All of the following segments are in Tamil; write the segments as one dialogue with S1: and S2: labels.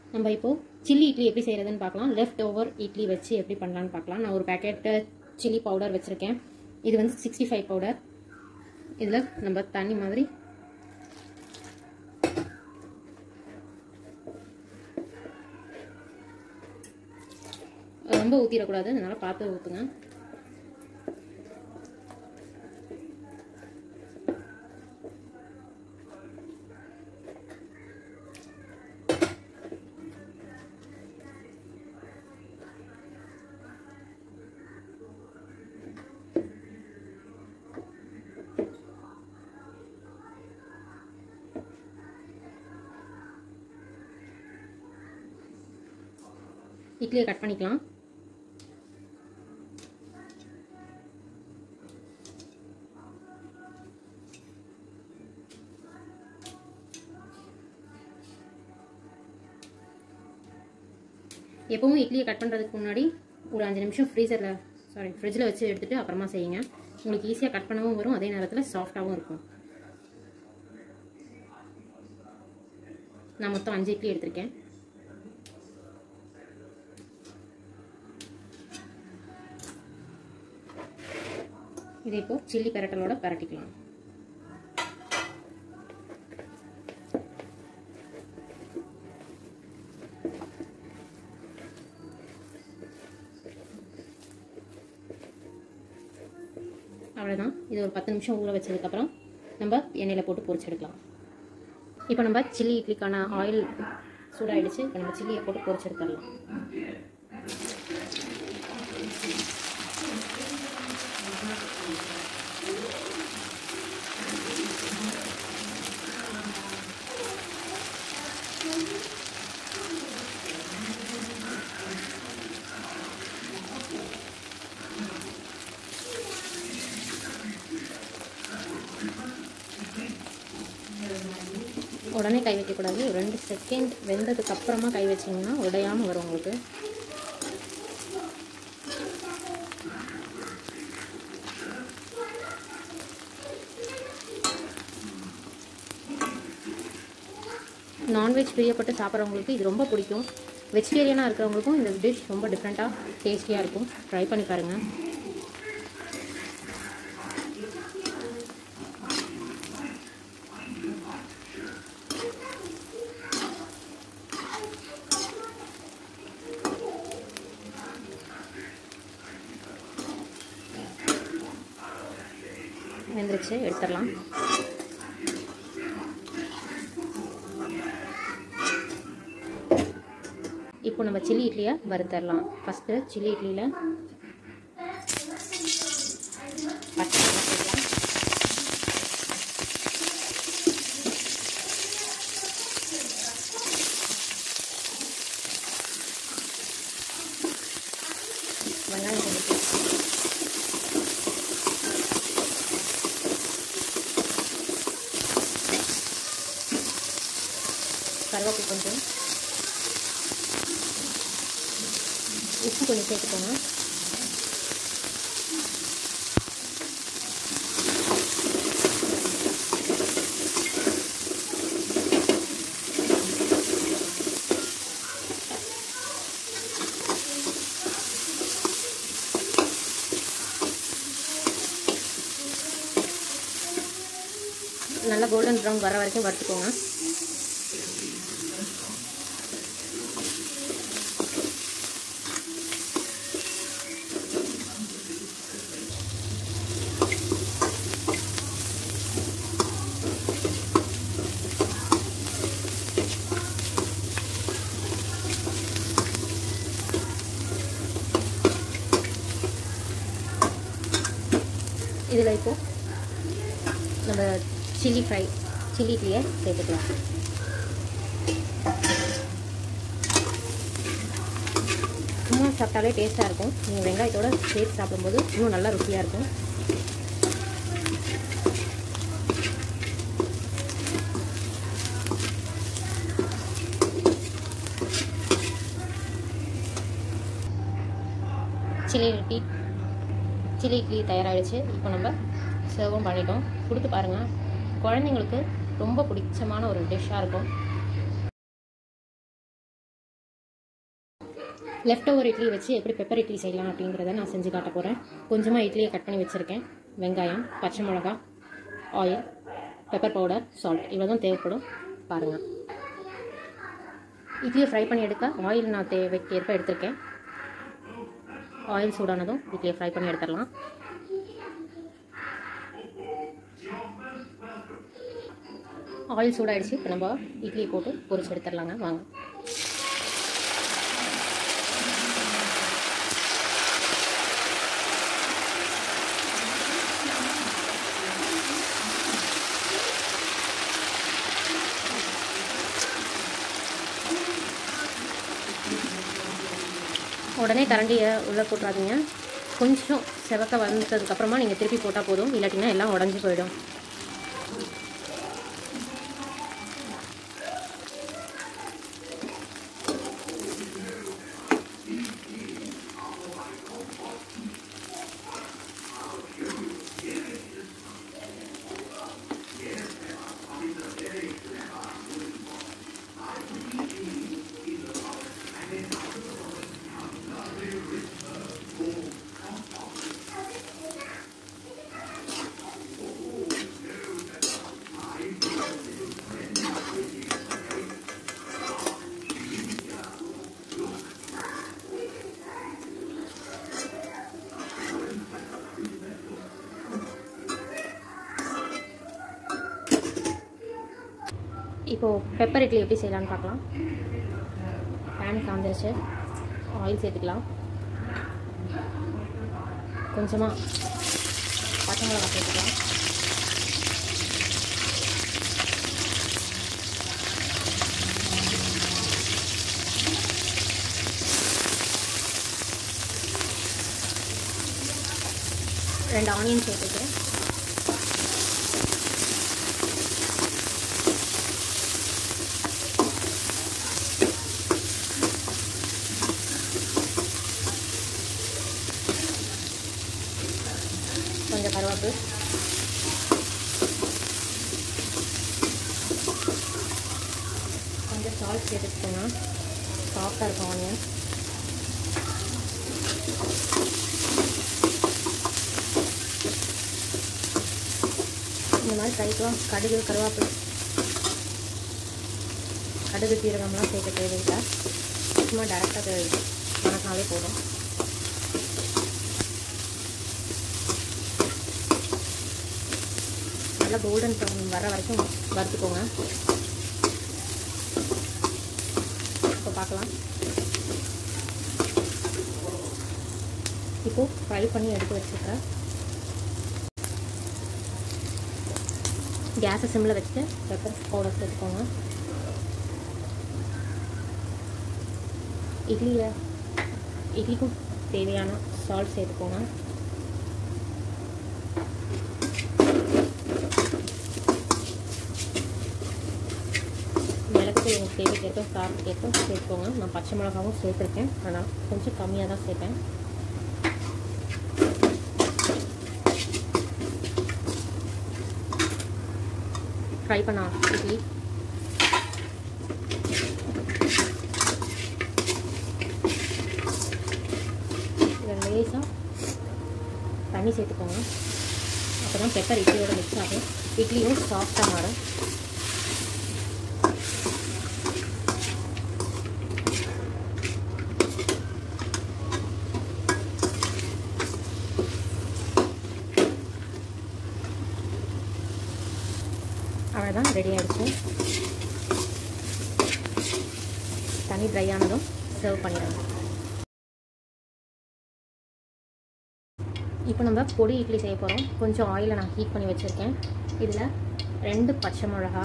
S1: நம்ம இப்போது சில்லி இட்லி எப்படி செய்கிறதுன்னு பார்க்கலாம் லெஃப்ட் ஓவர் இட்லி வச்சு எப்படி பண்ணலான்னு பார்க்கலாம் நான் ஒரு பேக்கெட்டு சில்லி பவுடர் வச்சுருக்கேன் இது வந்து சிக்ஸ்டி ஃபைவ் பவுடர் இதில் நம்ம தண்ணி மாதிரி ரொம்ப ஊற்றிடக்கூடாது அதனால் பார்த்து ஊற்றுங்க இட்லியை கட் பண்ணிக்கலாம் எப்பவும் இட்லியை கட் பண்ணுறதுக்கு முன்னாடி ஒரு அஞ்சு நிமிஷம் ஃப்ரீசரில் சாரி ஃப்ரிட்ஜில் வச்சு எடுத்துகிட்டு அப்புறமா செய்யுங்க உங்களுக்கு ஈஸியாக கட் பண்ணவும் வரும் அதே நேரத்தில் சாஃப்டாகவும் இருக்கும் நான் மொத்தம் அஞ்சு இட்லி எடுத்திருக்கேன் இதை இப்போ சில்லி பெரட்டலோட பெரட்டிக்கலாம் அவ்வளோதான் இது ஒரு பத்து நிமிஷம் ஊற வச்சதுக்கப்புறம் நம்ம எண்ணெயில் போட்டு பொரிச்சு எடுக்கலாம் இப்போ நம்ம சில்லி இட்லிக்கான ஆயில் சூடாயிடுச்சு இப்போ நம்ம சில்லியை போட்டு பொரிச்சு எடுத்துடலாம் உடனே கை வைக்கக்கூடாது ஒரு ரெண்டு செகண்ட் வெந்ததுக்கு அப்புறமா கை வச்சிங்கன்னா உடையாமல் வரும் உங்களுக்கு நான்வெஜ் பிரியப்பட்டு சாப்பிட்றவங்களுக்கு இது ரொம்ப பிடிக்கும் வெஜிடேரியனாக இருக்கிறவங்களுக்கும் இந்த டிஷ் ரொம்ப டிஃப்ரெண்ட்டாக டேஸ்டியாக இருக்கும் ட்ரை பண்ணி பாருங்கள் வெந்துருச்சு எடுத்துடலாம் இப்போ நம்ம சில்லி இட்லியை வறுத்தரலாம் ஃபஸ்ட்டு சில்லி இட்லியில் பச்சை மிளகாய் போடலாம் வெங்காயம் கொஞ்சம் போட்டு கருவேப்பிலை கொஞ்சம் உப்பு கொஞ்சம் சேர்த்துக்கோங்க நல்லா கோல்டன் ப்ரௌன் வர வரைக்கும் வறுத்துக்கோங்க இதில் இப்போ நம்ம சில்லி ஃப்ரை சில்லி இட்லியை சேர்த்துக்கலாம் சும்மா சாப்பிட்டாலே டேஸ்ட்டாக இருக்கும் நீங்கள் வெங்காயத்தோட சேர்த்து சாப்பிடும்போது இன்னும் நல்லா ருசியாக இருக்கும் சில்லி இட்லி சில்லி இட்லி தயாராகிடுச்சு இப்போ நம்ம சர்வும் பண்ணிட்டோம் கொடுத்து பாருங்கள் குழந்தைங்களுக்கு ரொம்ப பிடிச்சமான ஒரு டிஷ்ஷாக இருக்கும் லெஃப்ட் ஓவர் இட்லி வச்சு எப்படி பெப்பர் இட்லி செய்யலாம் அப்படிங்கிறத நான் செஞ்சு காட்ட போகிறேன் கொஞ்சமாக இட்லியை கட் பண்ணி வச்சுருக்கேன் வெங்காயம் பச்சை மிளகா ஆயில் பெப்பர் பவுடர் சால்ட் இவ்வளோ தான் தேவைப்படும் பாருங்கள் இட்லியை ஃப்ரை பண்ணி எடுக்க ஆயில் நான் தேவைக்கு ஏற்ப எடுத்திருக்கேன் ஆயில் சூடானதும் இட்லியை ஃப்ரை பண்ணி எடுத்துடலாம் ஆயில் சூடாயிடுச்சு இப்போ நம்ம இட்லியை போட்டு பொரிச்சு எடுத்துடலாங்க வாங்க உடனே கரண்டியை உள்ளே போட்டுறாதீங்க கொஞ்சம் செவக்க வந்ததுக்கப்புறமா நீங்கள் திருப்பி போட்டால் போதும் இல்லாட்டினா எல்லாம் உடஞ்சி போயிடும் இப்போது பெப்பர் இட்லி எப்படி செய்யலாம்னு பார்க்கலாம் பேன் காந்துருச்சு ஆயில் சேர்த்துக்கலாம் கொஞ்சமாக பச்சை மிளகா சேர்த்துக்கலாம் ரெண்டு ஆனியன் சேர்த்துக்கிறேன் கொஞ்சம் கருவேப்பு கொஞ்சம் சால்ட் சேர்த்துக்கோங்க சாஃப்டாக இருக்கும் ஆனியன் இந்த மாதிரி கறிக்கலாம் கடுகு கருவேப்பிலை கடுகு சீரகம்லாம் சேர்க்க தேவையில்லை சும்மா டேரெக்டாக வணக்கினாலே போதும் நல்லா கோல்டன் ப்ரௌன் வர வரைக்கும் வறுத்துக்கோங்க இப்போ பார்க்கலாம் இப்போது ஃப்ரை பண்ணி எடுத்து வச்சுருக்கேன் கேஸை சிம்மில் வச்சுட்டு பெப்பர் பவுடர் சேர்த்துக்கோங்க இட்லியில் இட்லிக்கும் தேவையான சால்ட் சேர்த்துக்கோங்க மிளகு உங்களுக்கு தேவைக்கேற்ப காரத்துக்கேற்ப சேர்த்துக்கோங்க நான் பச்சை மிளகாவும் சேர்த்துருக்கேன் ஆனால் கொஞ்சம் கம்மியாக தான் சேர்ப்பேன் ஃப்ரை பண்ண இட்லி இதில் லேசாக தண்ணி சேர்த்துக்கோங்க அப்போ தான் பெப்பர் இட்லியோட மிக்ஸ் ஆகும் இட்லியும் சாஃப்டாக மாறும் அவ்வளோதான் ரெடி ஆகிடுச்சு தண்ணி ட்ரை ஆனதும் சர்வ் பண்ணிடுங்க இப்போ நம்ம பொடி இட்லி செய்ய போகிறோம் கொஞ்சம் ஆயிலை நான் ஹீட் பண்ணி வச்சுருக்கேன் இதில் ரெண்டு பச்சை மிளகா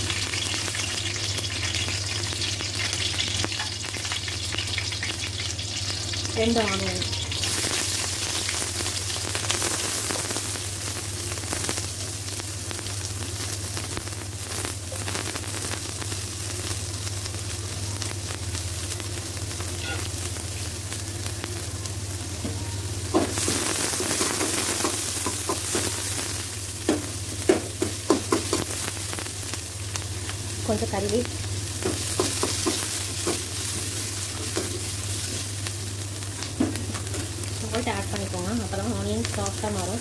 S1: ரெண்டு ஆனியன் கொஞ்சம் கருவி பண்ணிக்கோங்க அப்போ தான் ஆனியன் சாஃப்டாக மாறும்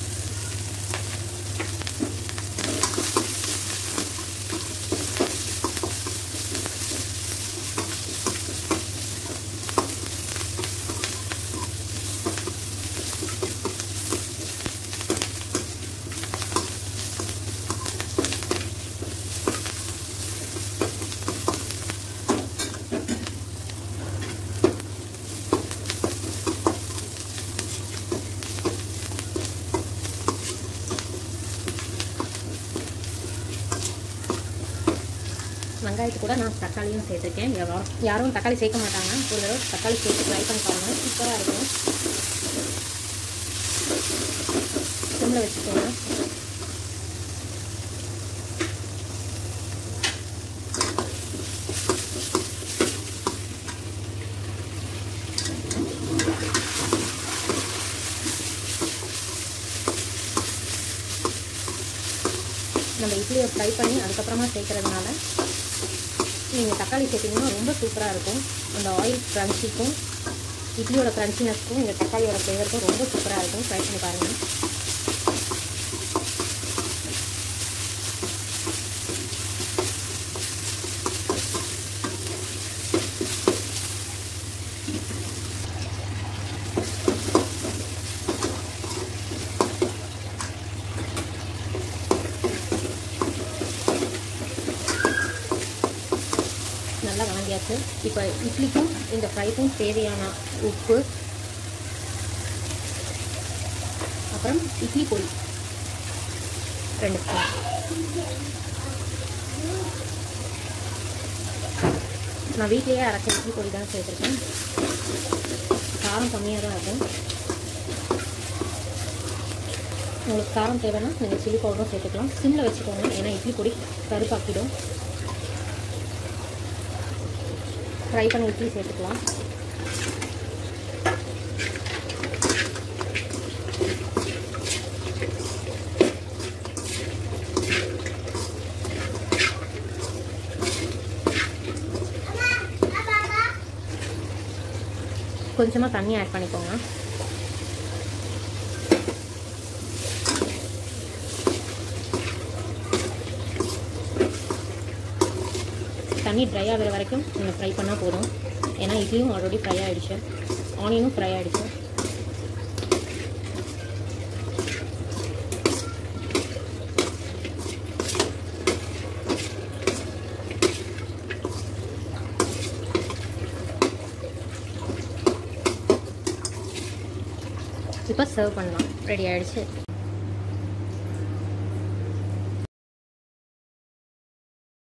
S1: வெங்காயத்து கூட நான் தக்காளியும் சேர்த்துருக்கேன் யாரும் யாரும் தக்காளி சேர்க்க மாட்டாங்க ஒரு தடவை தக்காளி சேர்த்து ட்ரை பண்ணி பாருங்கள் சூப்பராக இருக்கும் சிம்மில் வச்சுக்கோங்க நம்ம இட்லியை ஃப்ரை பண்ணி அதுக்கப்புறமா சேர்க்கறதுனால நீங்கள் தக்காளி சேர்த்திங்கன்னா ரொம்ப சூப்பராக இருக்கும் அந்த ஆயில் க்ரன்ச்சிக்கும் இட்லியோட க்ரன்ச்சினஸ்க்கும் இந்த தக்காளியோட ஃப்ளேவருக்கும் ரொம்ப சூப்பராக இருக்கும் ட்ரை பண்ணி பாருங்கள் நல்லா வணங்கியாச்சு இப்போ இட்லிக்கும் இந்த ஃப்ரைக்கும் தேவையான உப்பு அப்புறம் இட்லி பொடி ரெண்டு ஸ்பூன் நான் வீட்லேயே அரைச்ச இட்லி பொடி தான் சேர்த்துருக்கேன் காரம் கம்மியாக தான் இருக்கும் உங்களுக்கு காரம் தேவைன்னா நீங்கள் சில்லி பவுடரும் சேர்த்துக்கலாம் சிம்மில் வச்சுக்கோங்க ஏன்னா இட்லி பொடி கருப்பாக்கிடும் ஃப்ரை பண்ணி இட்லி சேர்த்துக்கலாம் கொஞ்சமாக தண்ணி ஆட் பண்ணிக்கோங்க தண்ணி ட்ரை ஆகிற வரைக்கும் நீங்கள் ஃப்ரை பண்ணால் போதும் ஏன்னா இட்லியும் ஆல்ரெடி ஃப்ரை ஆகிடுச்சு ஆனியனும் ஃப்ரை ஆகிடுச்சு இப்போ சர்வ் பண்ணலாம் ரெடி ஆகிடுச்சு